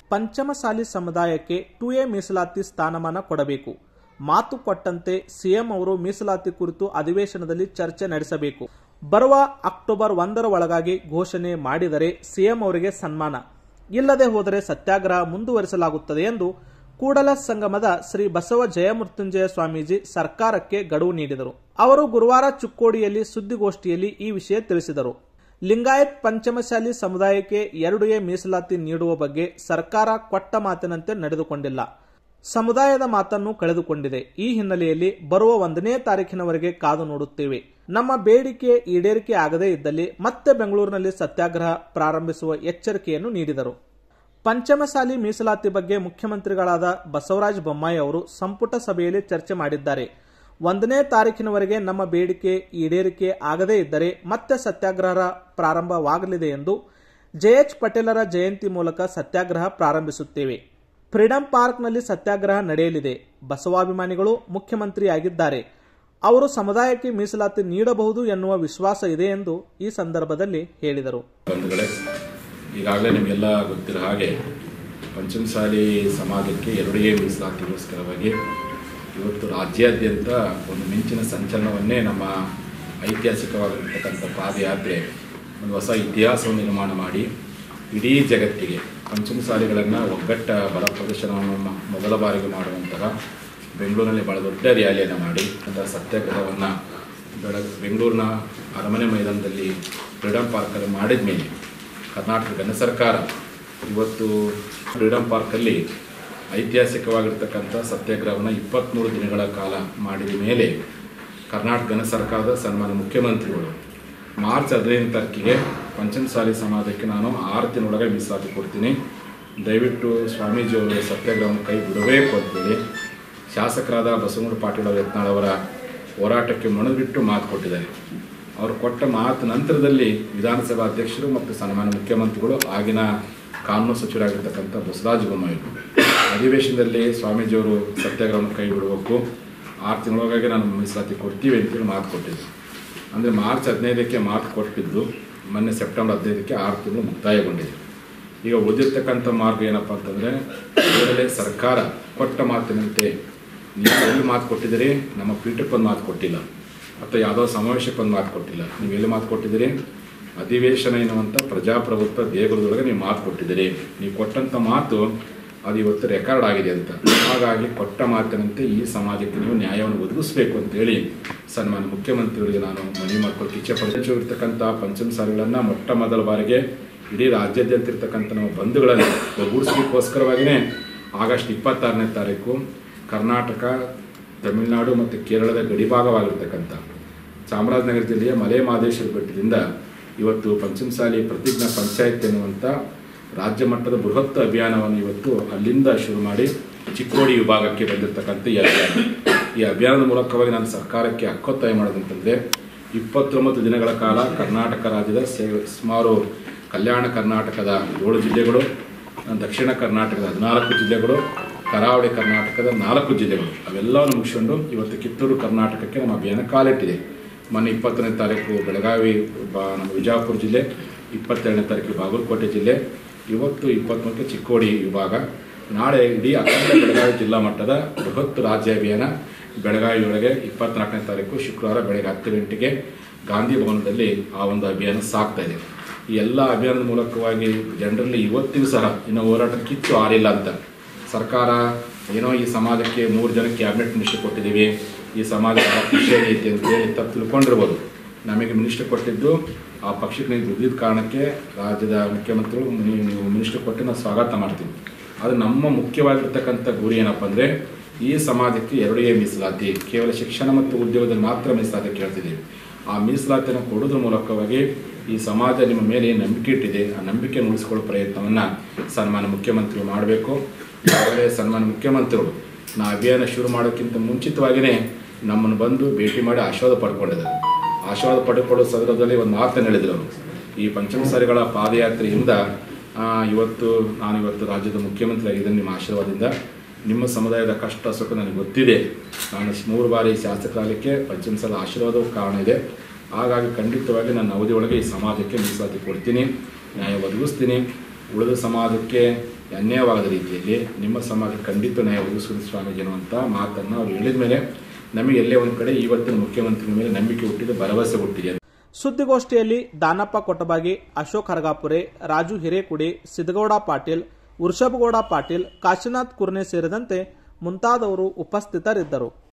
ಪಂಚಮಸಾಲಿ ಸಮುದಾಯಕ್ಕೆ to A ಮೀಸಲಾತಿ ಸ್ಥಾನಮಾನ ಕೊಡಬೇಕು ಮಾತು ಕೊಟ್ಟಂತೆ ಸಿಎಂ ಅವರು ಮೀಸಲಾತಿ ಕುರಿತು ಅಧಿವೇಶನದಲ್ಲಿ ಚರ್ಚೆ ನಡೆಸಬೇಕು ಬರುವ ಅಕ್ಟೋಬರ್ ಒಂದರ ಒಳಗಾಗಿ ಘೋಷಣೆ ಮಾಡಿದರೆ ಸಿಎಂ ಅವರಿಗೆ ಸನ್ಮಾನ ಇಲ್ಲದೆ ಹೋದರೆ ಸತ್ಯಾಗ್ರಹ ಮುಂದುವರಿಸಲಾಗುತ್ತದೆ ಎಂದು ಕೂಡಲ ಸಂಗಮದ ಶ್ರೀ ಬಸವ ಜಯಮೃತ್ಯುಂಜಯ ಸ್ವಾಮೀಜಿ ಸರ್ಕಾರಕ್ಕೆ ಗಡುವು ನೀಡಿದರು ಅವರು ಗುರುವಾರ ಚುಕ್ಕೋಡಿಯಲ್ಲಿ ಸುದ್ದಿಗೋಷ್ಠಿಯಲ್ಲಿ ಈ ವಿಷಯ ತಿಳಿಸಿದರು ಲಿಂಗಾಯತ್ ಪಂಚಮಶಾಲಿ ಸಮುದಾಯಕ್ಕೆ ಎರಡು ಎ ಮೀಸಲಾತಿ ನೀಡುವ ಬಗ್ಗೆ ಸರ್ಕಾರ ಕೊಟ್ಟ ಮಾತಿನಂತೆ ನಡೆದುಕೊಂಡಿಲ್ಲ ಸಮುದಾಯದ ಮಾತನ್ನು ಕಳೆದುಕೊಂಡಿದೆ ಈ ಹಿನ್ನೆಲೆಯಲ್ಲಿ ಬರುವ ಒಂದನೇ ತಾರೀಖಿನವರೆಗೆ ಕಾದು ನೋಡುತ್ತೇವೆ ನಮ್ಮ ಬೇಡಿಕೆ ಈಡೇರಿಕೆ ಆಗದೇ ಇದ್ದಲ್ಲಿ ಮತ್ತೆ ಬೆಂಗಳೂರಿನಲ್ಲಿ ಸತ್ಯಾಗ್ರಹ ಪ್ರಾರಂಭಿಸುವ ಎಚ್ಚರಿಕೆಯನ್ನು ನೀಡಿದರು ಪಂಚಮಸಾಲಿ ಮೀಸಲಾತಿ ಬಗ್ಗೆ ಮುಖ್ಯಮಂತ್ರಿಗಳಾದ ಬಸವರಾಜ ಬೊಮ್ಮಾಯಿ ಅವರು ಸಂಪುಟ ಸಭೆಯಲ್ಲಿ ಚರ್ಚೆ ಮಾಡಿದ್ದಾರೆ ಒಂದನೇ ತಾರೀಖಿನವರೆಗೆ ನಮ್ಮ ಬೇಡಿಕೆ ಈಡೇರಿಕೆ ಆಗದೇ ಇದ್ದರೆ ಮತ್ತೆ ಸತ್ಯಾಗ್ರಹ ಪ್ರಾರಂಭವಾಗಲಿದೆ ಎಂದು ಜೆಎಚ್ ಪಟೇಲರ ಜಯಂತಿ ಮೂಲಕ ಸತ್ಯಾಗ್ರಹ ಪ್ರಾರಂಭಿಸುತ್ತೇವೆ ಫ್ರೀಡಂ ಪಾರ್ಕ್ನಲ್ಲಿ ಸತ್ಯಾಗ್ರಹ ನಡೆಯಲಿದೆ ಬಸವಾಭಿಮಾನಿಗಳು ಮುಖ್ಯಮಂತ್ರಿಯಾಗಿದ್ದಾರೆ ಅವರು ಸಮುದಾಯಕ್ಕೆ ಮೀಸಲಾತಿ ನೀಡಬಹುದು ಎನ್ನುವ ವಿಶ್ವಾಸ ಇದೆ ಎಂದು ಈ ಸಂದರ್ಭದಲ್ಲಿ ಹೇಳಿದರು ಬಂಧುಗಳೇ ಈಗಾಗಲೇ ನಿಮಗೆಲ್ಲ ಗೊತ್ತಿರೋ ಹಾಗೆ ಪಂಚಮಸಾಲಿ ಸಮಾಜಕ್ಕೆ ಎರಡೇ ಮೀಸಲಾತಿಗೋಸ್ಕರವಾಗಿ ಇವತ್ತು ರಾಜ್ಯಾದ್ಯಂತ ಒಂದು ಮಿಂಚಿನ ಸಂಚಲನವನ್ನೇ ನಮ್ಮ ಐತಿಹಾಸಿಕವಾಗಿರ್ತಕ್ಕಂಥ ಪಾದಯಾತ್ರೆ ಒಂದು ಹೊಸ ಇತಿಹಾಸವನ್ನು ನಿರ್ಮಾಣ ಮಾಡಿ ಇಡೀ ಜಗತ್ತಿಗೆ ಪಂಚಮಸಾಲಿಗಳನ್ನು ಒಗ್ಗಟ್ಟ ಬಲ ಪ್ರದರ್ಶನವನ್ನು ಮ- ಮೊದಲ ಬಾರಿಗೆ ಮಾಡುವಂತಹ ಬೆಂಗಳೂರಿನಲ್ಲಿ ಭಾಳ ದೊಡ್ಡ ರ್ಯಾಲಿಯನ್ನು ಮಾಡಿ ಅದರ ಸತ್ಯಾಗ್ರಹವನ್ನು ಬೆಳ ಬೆಂಗಳೂರಿನ ಅರಮನೆ ಮೈದಾನದಲ್ಲಿ ಫ್ರೀಡಂ ಪಾರ್ಕಲ್ಲಿ ಮಾಡಿದ ಮೇಲೆ ಕರ್ನಾಟಕ ಘನ ಸರ್ಕಾರ ಇವತ್ತು ಫ್ರೀಡಂ ಪಾರ್ಕಲ್ಲಿ ಐತಿಹಾಸಿಕವಾಗಿರ್ತಕ್ಕಂಥ ಸತ್ಯಾಗ್ರಹವನ್ನು ಇಪ್ಪತ್ತ್ಮೂರು ದಿನಗಳ ಕಾಲ ಮಾಡಿದ ಮೇಲೆ ಕರ್ನಾಟಕ ಘನ ಸರ್ಕಾರದ ಸನ್ಮಾನ್ಯ ಮುಖ್ಯಮಂತ್ರಿಗಳು ಮಾರ್ಚ್ ಹದಿನೈದು ತಾರೀಕಿಗೆ ಪಂಚಮಸಾಲಿ ಸಮಾಜಕ್ಕೆ ನಾನು ಆರು ತಿಂಗಳೊಳಗೆ ಮೀಸಲಾತಿ ಕೊಡ್ತೀನಿ ದಯವಿಟ್ಟು ಸ್ವಾಮೀಜಿಯವರು ಸತ್ಯಾಗ್ರಹವನ್ನು ಕೈ ಬಿಡಬೇಕು ಅಂತೇಳಿ ಶಾಸಕರಾದ ಬಸವನಗೌಡ ಪಾಟೀಲ್ ಅವರ ಯತ್ನಾಳ್ ಅವರ ಹೋರಾಟಕ್ಕೆ ಮಣಿಬಿಟ್ಟು ಮಾತು ಕೊಟ್ಟಿದ್ದಾರೆ ಅವರು ಕೊಟ್ಟ ಮಾತು ನಂತರದಲ್ಲಿ ವಿಧಾನಸಭಾ ಅಧ್ಯಕ್ಷರು ಮತ್ತು ಸನ್ಮಾನ್ಯ ಮುಖ್ಯಮಂತ್ರಿಗಳು ಆಗಿನ ಕಾನೂನು ಸಚಿವರಾಗಿರ್ತಕ್ಕಂಥ ಬಸವರಾಜ ಬೊಮ್ಮಾಯಿ ಅಧಿವೇಶನದಲ್ಲಿ ಸ್ವಾಮೀಜಿಯವರು ಸತ್ಯಾಗ್ರಹವನ್ನು ಕೈ ಬಿಡಬೇಕು ಆರು ತಿಂಗಳೊಳಗಾಗಿ ನಾನು ಮೀಸಲಾತಿ ಕೊಡ್ತೀವಿ ಅಂತೇಳಿ ಮಾತು ಕೊಟ್ಟಿದ್ದು ಅಂದರೆ ಮಾರ್ಚ್ ಹದಿನೈದಕ್ಕೆ ಮಾತು ಕೊಟ್ಟಿದ್ದು ಮೊನ್ನೆ ಸೆಪ್ಟೆಂಬರ್ ಹದಿನೈದಕ್ಕೆ ಆರು ತಿಂಗಳು ಮುಕ್ತಾಯಗೊಂಡಿದೆ ಈಗ ಉಳಿದಿರ್ತಕ್ಕಂಥ ಮಾರ್ಗ ಏನಪ್ಪ ಅಂತಂದರೆ ಕೂಡಲೇ ಸರ್ಕಾರ ಕೊಟ್ಟ ಮಾತಿನಂತೆ ನೀವು ಎಲ್ಲಿ ಮಾತು ಕೊಟ್ಟಿದ್ದೀರಿ ನಮ್ಮ ಪೀಠಕ್ಕೊಂದು ಮಾತು ಕೊಟ್ಟಿಲ್ಲ ಅಥವಾ ಯಾವುದೋ ಸಮಾವೇಶಕ್ಕೆ ಒಂದು ಮಾತು ಕೊಟ್ಟಿಲ್ಲ ನೀವು ಎಲ್ಲಿ ಮಾತು ಕೊಟ್ಟಿದ್ದೀರಿ ಅಧಿವೇಶನ ಎನ್ನುವಂಥ ಪ್ರಜಾಪ್ರಭುತ್ವ ದೇಗುಲದೊಳಗೆ ನೀವು ಮಾತು ಕೊಟ್ಟಿದ್ದೀರಿ ನೀವು ಕೊಟ್ಟಂಥ ಮಾತು ಅದು ಇವತ್ತು ರೆಕಾರ್ಡ್ ಆಗಿದೆ ಅಂತ ಹಾಗಾಗಿ ಕೊಟ್ಟ ಮಾತಿನಂತೆ ಈ ಸಮಾಜಕ್ಕೆ ನೀವು ನ್ಯಾಯವನ್ನು ಒದಗಿಸಬೇಕು ಅಂತೇಳಿ ಸನ್ಮಾನ್ಯ ಮುಖ್ಯಮಂತ್ರಿಗಳಿಗೆ ನಾನು ಮನವಿ ಮಾಡ್ಕೊಳ್ಳಿ ಇಚ್ಛೆ ಪಡಿಸಿರ್ತಕ್ಕಂಥ ಪಂಚಮಸಾಲಿಗಳನ್ನು ಮೊಟ್ಟ ಮೊದಲ ಬಾರಿಗೆ ಇಡೀ ರಾಜ್ಯಾದ್ಯಂತ ಇರ್ತಕ್ಕಂಥ ನಮ್ಮ ಬಂಧುಗಳನ್ನು ಒಗ್ಗೂಡಿಸ್ಲಿಕ್ಕೋಸ್ಕರವಾಗಿಯೇ ಆಗಸ್ಟ್ ಇಪ್ಪತ್ತಾರನೇ ತಾರೀಕು ಕರ್ನಾಟಕ ತಮಿಳುನಾಡು ಮತ್ತು ಕೇರಳದ ಗಡಿಭಾಗವಾಗಿರ್ತಕ್ಕಂಥ ಚಾಮರಾಜನಗರ ಜಿಲ್ಲೆಯ ಮಲೆ ಮಹದೇಶ್ವರ ಬೆಟ್ಟದಿಂದ ಇವತ್ತು ಪಂಚಮಸಾಲಿ ಪ್ರತಿಜ್ಞಾ ಪಂಚಾಯತ್ ಎನ್ನುವಂಥ ರಾಜ್ಯ ಮಟ್ಟದ ಬೃಹತ್ ಅಭಿಯಾನವನ್ನು ಇವತ್ತು ಅಲ್ಲಿಂದ ಶುರು ಮಾಡಿ ಚಿಕ್ಕೋಡಿ ವಿಭಾಗಕ್ಕೆ ಬಂದಿರತಕ್ಕಂಥ ಈ ಅಭಿಯಾನ ಈ ಅಭಿಯಾನದ ಮೂಲಕವಾಗಿ ನಾನು ಸರ್ಕಾರಕ್ಕೆ ಹಕ್ಕೊತ್ತಾಯ ಮಾಡೋದಂತಂದರೆ ಇಪ್ಪತ್ತೊಂಬತ್ತು ದಿನಗಳ ಕಾಲ ಕರ್ನಾಟಕ ರಾಜ್ಯದ ಸೇ- ಸುಮಾರು ಕಲ್ಯಾಣ ಕರ್ನಾಟಕದ ಏಳು ಜಿಲ್ಲೆಗಳು ದಕ್ಷಿಣ ಕರ್ನಾಟಕದ ಹದಿನಾಲ್ಕು ಜಿಲ್ಲೆಗಳು ಕರಾವಳಿ ಕರ್ನಾಟಕದ ನಾಲ್ಕು ಜಿಲ್ಲೆಗಳು ಅವೆಲ್ಲವನ್ನು ಮುಗಿಸ್ಕೊಂಡು ಇವತ್ತು ಕಿತ್ತೂರು ಕರ್ನಾಟಕಕ್ಕೆ ನಮ್ಮ ಅಭಿಯಾನ ಕಾಲಿಟ್ಟಿದೆ ಮೊನ್ನೆ ಇಪ್ಪತ್ತನೇ ತಾರೀಕು ಬೆಳಗಾವಿ ಬಾ ನಮ್ಮ ವಿಜಯಪುರ ಜಿಲ್ಲೆ ಇಪ್ಪತ್ತೆರಡನೇ ತಾರೀಕು ಬಾಗಲಕೋಟೆ ಜಿಲ್ಲೆ ಇವತ್ತು ಇಪ್ಪತ್ತ್ಮೂರಕ್ಕೆ ಚಿಕ್ಕೋಡಿ ವಿಭಾಗ ನಾಳೆ ಇಡೀ ಅಖಂಡ ಬೆಳಗಾವಿ ಜಿಲ್ಲಾ ಮಟ್ಟದ ಬೃಹತ್ ರಾಜ್ಯ ಅಭಿಯಾನ ಬೆಳಗಾವಿಯೊಳಗೆ ಇಪ್ಪತ್ನಾಲ್ಕನೇ ತಾರೀಕು ಶುಕ್ರವಾರ ಬೆಳಗ್ಗೆ ಹತ್ತು ಗಂಟೆಗೆ ಗಾಂಧಿ ಭವನದಲ್ಲಿ ಆ ಒಂದು ಅಭಿಯಾನ ಸಾಗ್ತಾ ಇದೆ ಈ ಎಲ್ಲ ಅಭಿಯಾನದ ಮೂಲಕವಾಗಿ ಜನರಲ್ಲಿ ಇವತ್ತಿಗೂ ಸಹ ಇನ್ನು ಹೋರಾಟ ಕಿತ್ತು ಆರಿಲ್ಲ ಅಂತ ಸರ್ಕಾರ ಏನೋ ಈ ಸಮಾಜಕ್ಕೆ ಮೂರು ಜನಕ್ಕೆ ಕ್ಯಾಬಿನೆಟ್ ಮಿನಿಸ್ಟರ್ ಕೊಟ್ಟಿದ್ದೀವಿ ಈ ಸಮಾಜ ಖುಷಿ ಐತಿ ಅಂತ ಹೇಳಿ ತಪ್ಪು ತಿಳ್ಕೊಂಡಿರ್ಬೋದು ನಮಗೆ ಮಿನಿಸ್ಟರ್ ಕೊಟ್ಟಿದ್ದು ಆ ಪಕ್ಷಕ್ಕೆ ನೀವು ದುಡ್ದಿದ್ದ ಕಾರಣಕ್ಕೆ ರಾಜ್ಯದ ಮುಖ್ಯಮಂತ್ರಿಗಳು ನೀವು ನೀವು ಮಿನಿಸ್ಟರ್ ಕೊಟ್ಟು ನಾವು ಸ್ವಾಗತ ಮಾಡ್ತೀವಿ ಆದರೆ ನಮ್ಮ ಮುಖ್ಯವಾಗಿರ್ತಕ್ಕಂಥ ಗುರಿ ಏನಪ್ಪ ಅಂದರೆ ಈ ಸಮಾಜಕ್ಕೆ ಎರಡೇ ಮೀಸಲಾತಿ ಕೇವಲ ಶಿಕ್ಷಣ ಮತ್ತು ಉದ್ಯೋಗದಲ್ಲಿ ಮಾತ್ರ ಮೀಸಲಾತಿ ಕೇಳ್ತಿದ್ದೀವಿ ಆ ಮೀಸಲಾತಿಯನ್ನು ಕೊಡೋದ್ರ ಮೂಲಕವಾಗಿ ಈ ಸಮಾಜ ನಿಮ್ಮ ಮೇಲೆ ಏನು ನಂಬಿಕೆ ಇಟ್ಟಿದೆ ಆ ನಂಬಿಕೆಯನ್ನು ಉಳಿಸ್ಕೊಳ್ಳೋ ಪ್ರಯತ್ನವನ್ನು ಸನ್ಮಾನ್ಯ ಮುಖ್ಯಮಂತ್ರಿಗಳು ಮಾಡಬೇಕು ಈಗಾಗಲೇ ಸನ್ಮಾನ್ಯ ಮುಖ್ಯಮಂತ್ರಿಗಳು ನಾ ಅಭಿಯಾನ ಶುರು ಮಾಡೋಕ್ಕಿಂತ ಮುಂಚಿತವಾಗಿಯೇ ನಮ್ಮನ್ನು ಬಂದು ಭೇಟಿ ಮಾಡಿ ಆಶೀರ್ವಾದ ಪಡ್ಕೊಂಡಿದ್ದಾರೆ ಆಶೀರ್ವಾದ ಪಡ್ಕೊಳ್ಳೋ ಸಂದರ್ಭದಲ್ಲಿ ಒಂದು ಮಾತನ್ನು ಹೇಳಿದ್ರು ಅವರು ಈ ಪಂಚಮಸಾರಿಗಳ ಪಾದಯಾತ್ರೆಯಿಂದ ಆ, ಇವತ್ತು ನಾನು ಇವತ್ತು ರಾಜ್ಯದ ಮುಖ್ಯಮಂತ್ರಿ ಆಗಿದ್ದೇನೆ ನಿಮ್ಮ ಆಶೀರ್ವಾದದಿಂದ ನಿಮ್ಮ ಸಮುದಾಯದ ಕಷ್ಟ ಸುಖ ನನಗೆ ಗೊತ್ತಿದೆ ನಾನು ಮೂರು ಬಾರಿ ಶಾಸಕರಾಗಲಿಕ್ಕೆ ಪಂಚಮಸಾಲ ಆಶೀರ್ವಾದವು ಕಾರಣ ಇದೆ ಹಾಗಾಗಿ ಖಂಡಿತವಾಗಿ ನನ್ನ ಅವಧಿಯೊಳಗೆ ಈ ಸಮಾಜಕ್ಕೆ ಮೀಸಲಾತಿ ಕೊಡ್ತೀನಿ ನ್ಯಾಯ ಒದಗಿಸ್ತೀನಿ ಉಳಿದ ಸಮಾಜಕ್ಕೆ ಅನ್ಯಾಯವಾಗದ ರೀತಿಯಲ್ಲಿ ನಿಮ್ಮ ಸಮಾಜ ಖಂಡಿತ ನ್ಯಾಯ ಒದಗಿಸುವುದು ಸ್ವಾಮೀಜಿ ಅನ್ನುವಂಥ ಮಾತನ್ನು ಅವ್ರು ಹೇಳಿದ ಮೇಲೆ ನಮಗೆ ಎಲ್ಲೇ ಒಂದು ಕಡೆ ಇವತ್ತಿನ ಮುಖ್ಯಮಂತ್ರಿ ಮೇಲೆ ನಂಬಿಕೆ ಹುಟ್ಟಿದೆ ಭರವಸೆ ಹುಟ್ಟಿದೆ ಸುದ್ದಿಗೋಷ್ಠಿಯಲ್ಲಿ ದಾನಪ್ಪ ಕೊಟಬಾಗಿ ಅಶೋಕ್ ಹರಗಾಪುರೆ ರಾಜು ಹಿರೇಕುಡಿ ಸಿದ್ದಗೌಡ ಪಾಟೀಲ್ ವೃಷಭಗೌಡ ಪಾಟೀಲ್ ಕಾಶಿನಾಥ್ ಕುರ್ನೆ ಸೇರಿದಂತೆ ಮುಂತಾದವರು ಉಪಸ್ಥಿತರಿದ್ದರು